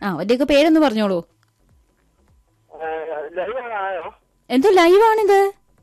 ആ അവരുടെയൊക്കെ പേരൊന്ന് പറഞ്ഞോളൂ ലൈവ് ആയോ എന്തോ ലൈവാണിത്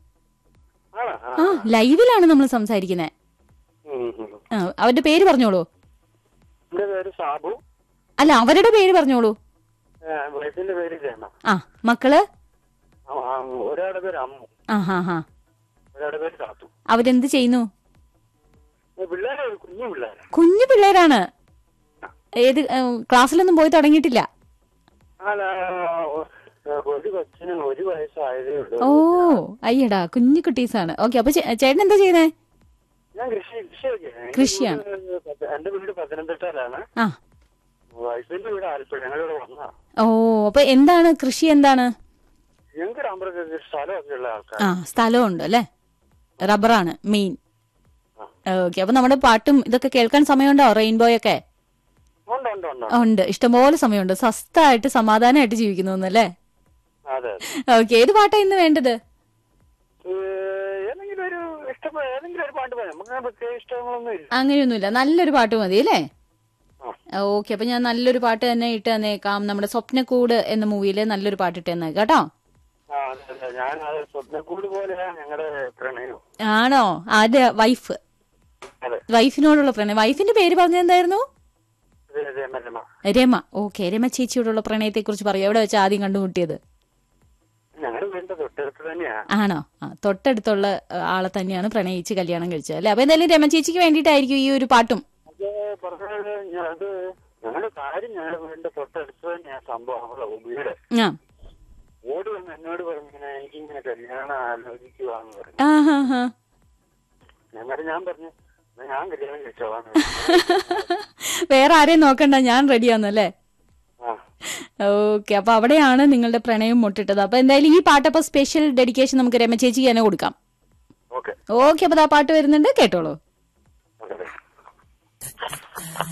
ആണോ ആ. ആ ലൈവിലാണ് നമ്മൾ സംസാരിക്കുന്നത് ഉം, ഉം. ആ അവരുടെ പേര് പറഞ്ഞോളൂ എന്റെ പേര് സാബു അല്ല അവരുടെ പേര് പറഞ്ഞോളൂ ഏ, വൈഫിന്റെ പേര് രമ ആ മക്കള് ആ, ആ, ഒരാളുടെ പേര് അമ്മു ആ ഹാ ഹാ ഒരാളുടെ പേര് കാത്തു അവരെന്ത് ചെയ്യുന്നു ഏ, പിള്ളേരെ കുഞ്ഞു പിള്ളേരെ കുഞ്ഞു പിള്ളേരാണ് ഏത് ഏ, ക്ലാസ്സിലൊന്നും പോയി തുടങ്ങിയിട്ടില്ല അല്ല ഒ- ഒരു കൊച്ചിന് ഒരു വയസ്സായതേ ഉള്ളൂ ഓ അയ്യടാ കുഞ്ഞു കുട്ടീസാണ് ഓക്കെ അപ്പൊ ചേ- ചേട്ടൻ എന്താ ചെയ്യുന്നേ ഞാൻ കൃഷി കൃഷിയൊക്കെ എന്റെ കൃഷിയാണ്. വീട് പത്ത- എന്റെ വീട് പത്തനംതിട്ടയിലാണ് ആ വൈഫിന്റെ വീട് ആലപ്പുഴ ഞങ്ങളിവിടെ വന്ന ഓ അപ്പൊ എന്താണ് കൃഷി എന്താണ് ഞങ്ങൾക്ക് റബ്ബറൊക്കെ സ്ഥലമൊക്കെ ഉള്ള ആൾക്കാർ ആ സ്ഥലമുണ്ട് അല്ലേ റബ്ബറാണ് മെയിൻ ഓക്കെ അപ്പൊ നമ്മുടെ പാട്ടും ഇതൊക്കെ കേൾക്കാൻ സമയമുണ്ടോ റെയിൻബോ ഒക്കെ ഉണ്ട് ഉണ്ട് ഉണ്ട് ഉണ്ട് ഇഷ്ടംപോലെ സമയമുണ്ട് സ്വസ്ഥമായിട്ട് സമാധാനമായിട്ട് ജീവിക്കുന്നു അല്ലേ അതെ അതെ ഓക്കെ ഏത് പാട്ടാ ഇന്ന് വേണ്ടത് ഏ, ഏതെങ്കിലും ഒരു ഇഷ്ടപ്പെട്ട ഏതെങ്കിലും ഒരു പാട്ട് പറയാം നമുക്ക് പ്രത്യേക ഇഷ്ടങ്ങളൊന്നും ഇല്ല അങ്ങനെയൊന്നുമില്ല നല്ലൊരു പാട്ട് മതി അല്ലേ ആ. ഓക്കെ അപ്പൊ ഞാൻ നല്ലൊരു പാട്ട് തന്നെ ഇട്ട് തന്നേക്കാം നമ്മുടെ സ്വപ്നക്കൂട് എന്ന മൂവിയിലെ നല്ലൊരു പാട്ട് ഇട്ട് തന്നേക്കാം കേട്ടോ ആ അതെ അതെ ഞാൻ അത് സ്വപ്നക്കൂട് പോലെയാണ് ഞങ്ങളുടെ പ്രണയം ആണോ ആദ്യ വൈഫ് അതെ വൈഫിനോടുള്ള പ്രണയം വൈഫിന്റെ പേര് പറഞ്ഞെന്തായിരുന്നു അതെ അതെ രമ രമ ഓക്കെ രമ ചേച്ചിയോടുള്ള പ്രണയത്തെ കുറിച്ച് പറയൂ എവിടെ വെച്ച് ആദ്യം കണ്ടുമുട്ടിയത് ഞങ്ങളുടെ വീടിന്റെ തൊട്ടടുത്ത് തന്നെയാ ആണോ ആ തൊട്ടടുത്തുള്ള ആ, ആളെ തന്നെയാണ് പ്രണയിച്ച് കല്യാണം കഴിച്ചത് അല്ലെ അപ്പൊ എന്തായാലും രമ ചേച്ചിക്ക് വേണ്ടിയിട്ടായിരിക്കും ഈ ഒരു പാട്ടും അത് പറഞ്ഞത് ഞാൻ അത് ഞങ്ങളുടെ കാര്യം ഞങ്ങളുടെ വീടിന്റെ തൊട്ടടുത്ത് തന്നെയാ സംഭവം അവളെ വീട് ആ ഓടി വന്ന് എന്നോട് പറഞ്ഞു എനിക്കിങ്ങനെ കല്യാണം ആലോചിക്കുവാന്ന് പറഞ്ഞു ആ ഹാ ഹാ ഞങ്ങളുടെ ഞാൻ പറഞ്ഞു "എന്നാ ഞാൻ കല്യാണം കഴിച്ചോളാന്ന് വേറെ ആരെയും നോക്കണ്ട ഞാൻ റെഡിയാന്നല്ലേ ആ ഓക്കെ അപ്പൊ അവിടെയാണ് നിങ്ങളുടെ പ്രണയം മുട്ടിട്ടത് അപ്പൊ എന്തായാലും ഈ പാട്ടപ്പോ സ്പെഷ്യൽ ഡെഡിക്കേഷൻ നമുക്ക് രമ ചേച്ചിക്ക് തന്നെ കൊടുക്കാം ഓക്കെ ഓക്കെ അപ്പൊ ആ പാട്ട് വരുന്നുണ്ട് കേട്ടോളൂ ഓക്കെ